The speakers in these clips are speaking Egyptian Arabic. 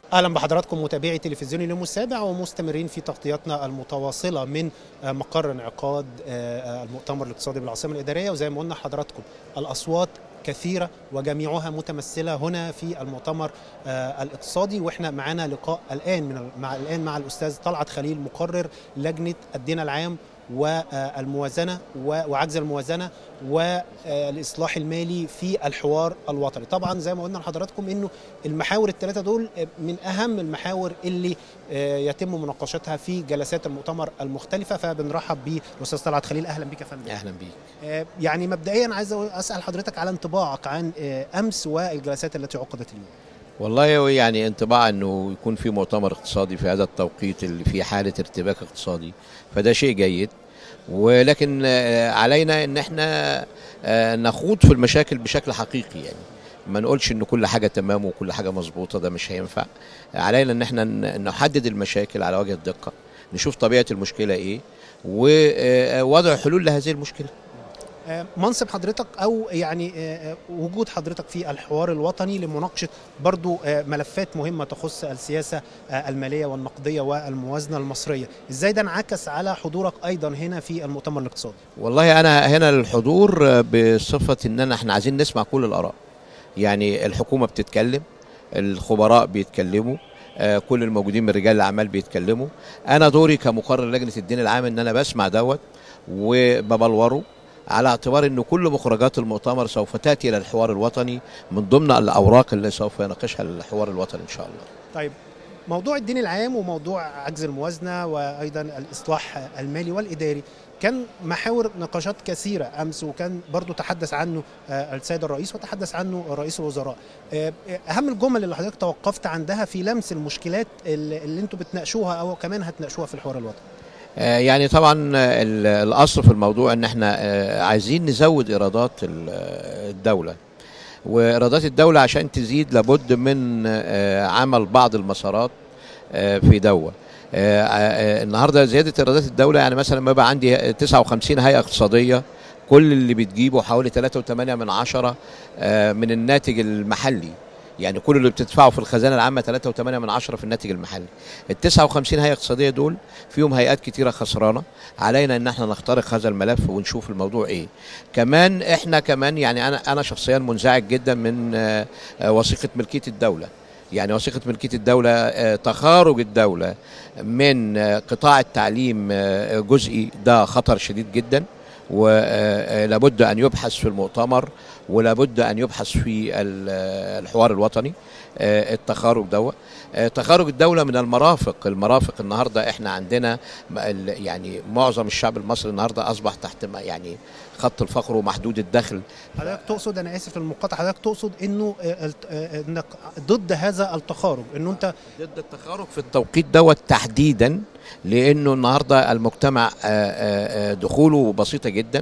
اهلا بحضراتكم متابعي تلفزيون اليوم السابع ومستمرين في تغطياتنا المتواصله من مقر انعقاد المؤتمر الاقتصادي بالعاصمه الاداريه وزي ما قلنا حضراتكم الاصوات كثيره وجميعها متمثله هنا في المؤتمر الاقتصادي واحنا معانا لقاء الان من مع الان مع الاستاذ طلعت خليل مقرر لجنه الدين العام والموازنه وعجز الموازنه والاصلاح المالي في الحوار الوطني طبعا زي ما قلنا لحضراتكم انه المحاور الثلاثه دول من اهم المحاور اللي يتم مناقشتها في جلسات المؤتمر المختلفه فبنرحب بالاستاذ طلعت خليل اهلا بك يا فندم اهلا بيك يعني مبدئيا عايز اسال حضرتك على انطباعك عن امس والجلسات التي عقدت اليوم والله يعني انطباع انه يكون في مؤتمر اقتصادي في هذا التوقيت اللي في حاله ارتباك اقتصادي فده شيء جيد ولكن علينا ان احنا نخوض في المشاكل بشكل حقيقي يعني ما نقولش ان كل حاجه تمام وكل حاجه مظبوطه ده مش هينفع علينا ان احنا نحدد المشاكل على وجه الدقه نشوف طبيعه المشكله ايه ووضع حلول لهذه المشكله منصب حضرتك او يعني وجود حضرتك في الحوار الوطني لمناقشه برضو ملفات مهمه تخص السياسه الماليه والنقديه والموازنه المصريه ازاي ده انعكس على حضورك ايضا هنا في المؤتمر الاقتصادي والله انا هنا الحضور بصفه ان احنا عايزين نسمع كل الاراء يعني الحكومه بتتكلم الخبراء بيتكلموا كل الموجودين من رجال الاعمال بيتكلموا انا دوري كمقرر لجنه الدين العام ان انا بسمع دوت وببلوره على اعتبار انه كل مخرجات المؤتمر سوف تاتي الى الحوار الوطني من ضمن الاوراق اللي سوف يناقشها الحوار الوطني ان شاء الله. طيب موضوع الدين العام وموضوع عجز الموازنه وايضا الاصلاح المالي والاداري كان محاور نقاشات كثيره امس وكان برضو تحدث عنه السيد الرئيس وتحدث عنه رئيس الوزراء. اهم الجمل اللي حضرتك توقفت عندها في لمس المشكلات اللي انتم بتناقشوها او كمان هتناقشوها في الحوار الوطني. يعني طبعا الاصل في الموضوع ان احنا عايزين نزود ايرادات الدوله وايرادات الدوله عشان تزيد لابد من عمل بعض المسارات في دوله النهارده زياده ايرادات الدوله يعني مثلا لما يبقى عندي 59 هيئه اقتصاديه كل اللي بتجيبه حوالي 3.8 من عشرة من الناتج المحلي يعني كل اللي بتدفعه في الخزانه العامه 3.8 من عشرة في الناتج المحلي ال 59 هيئه اقتصاديه دول فيهم هيئات كتيره خسرانه علينا ان احنا نخترق هذا الملف ونشوف الموضوع ايه كمان احنا كمان يعني انا انا شخصيا منزعج جدا من وثيقه ملكيه الدوله يعني وثيقه ملكيه الدوله تخارج الدوله من قطاع التعليم جزئي ده خطر شديد جدا ولابد ان يبحث في المؤتمر ولابد ان يبحث في الحوار الوطني التخارج دوت تخارج الدوله من المرافق المرافق النهارده احنا عندنا يعني معظم الشعب المصري النهارده اصبح تحت يعني خط الفقر ومحدود الدخل حضرتك تقصد انا اسف المقاطعه حضرتك تقصد انه انك ضد هذا التخارج انه انت ضد التخارج في التوقيت دوت تحديدا لانه النهارده المجتمع دخوله بسيطه جدا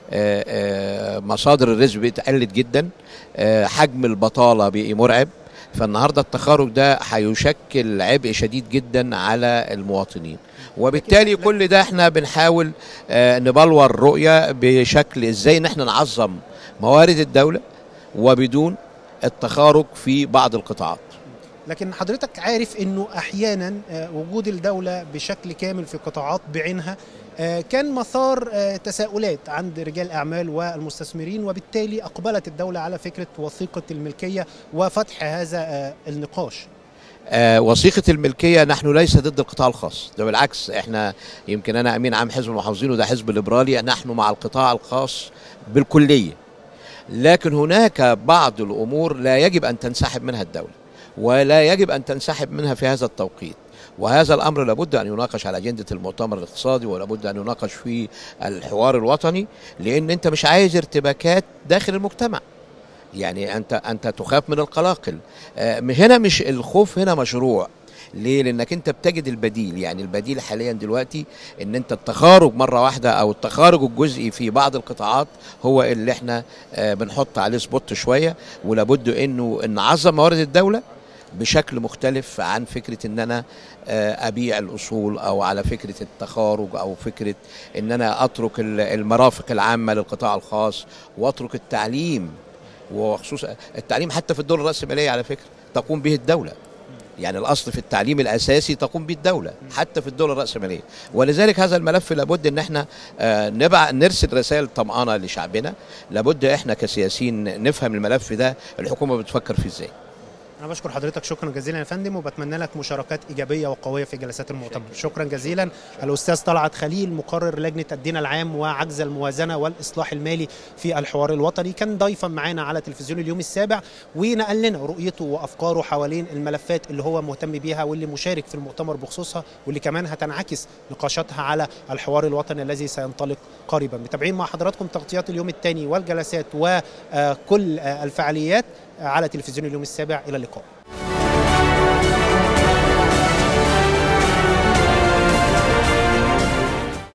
مصادر الرزق بقت قلت جدا حجم البطاله بقي مرعب فالنهارده التخارج ده هيشكل عبء شديد جدا على المواطنين وبالتالي كل ده احنا بنحاول نبلور رؤيه بشكل ازاي ان احنا نعظم موارد الدوله وبدون التخارج في بعض القطاعات لكن حضرتك عارف انه احيانا وجود الدوله بشكل كامل في قطاعات بعينها كان مثار تساؤلات عند رجال الاعمال والمستثمرين وبالتالي اقبلت الدوله على فكره وثيقه الملكيه وفتح هذا النقاش آه وثيقة الملكية نحن ليس ضد القطاع الخاص ده بالعكس احنا يمكن انا امين عام حزب المحافظين وده حزب ليبرالي نحن مع القطاع الخاص بالكلية لكن هناك بعض الامور لا يجب ان تنسحب منها الدولة ولا يجب ان تنسحب منها في هذا التوقيت وهذا الامر لابد ان يناقش على اجنده المؤتمر الاقتصادي ولابد ان يناقش في الحوار الوطني لان انت مش عايز ارتباكات داخل المجتمع يعني انت انت تخاف من القلاقل هنا مش الخوف هنا مشروع ليه؟ لانك انت بتجد البديل يعني البديل حاليا دلوقتي ان انت التخارج مره واحده او التخارج الجزئي في بعض القطاعات هو اللي احنا بنحط عليه سبوت شويه ولابد انه نعظم موارد الدوله بشكل مختلف عن فكره ان انا ابيع الاصول او على فكره التخارج او فكره ان انا اترك المرافق العامه للقطاع الخاص واترك التعليم وخصوصا التعليم حتى في الدول الراسماليه على فكره تقوم به الدوله يعني الاصل في التعليم الاساسي تقوم به الدوله حتى في الدول الراسماليه ولذلك هذا الملف لابد ان احنا آه، نبع نرسل رسائل طمانه لشعبنا لابد احنا كسياسيين نفهم الملف ده الحكومه بتفكر فيه ازاي انا بشكر حضرتك شكرا جزيلا يا فندم وبتمنى لك مشاركات ايجابيه وقويه في جلسات المؤتمر شكرا جزيلا الاستاذ طلعت خليل مقرر لجنه الدين العام وعجز الموازنه والاصلاح المالي في الحوار الوطني كان ضيفا معانا على تلفزيون اليوم السابع ونقل لنا رؤيته وافكاره حوالين الملفات اللي هو مهتم بيها واللي مشارك في المؤتمر بخصوصها واللي كمان هتنعكس نقاشاتها على الحوار الوطني الذي سينطلق قريبا متابعين مع حضراتكم تغطيات اليوم الثاني والجلسات وكل الفعاليات على تلفزيون اليوم السابع الى اللقاء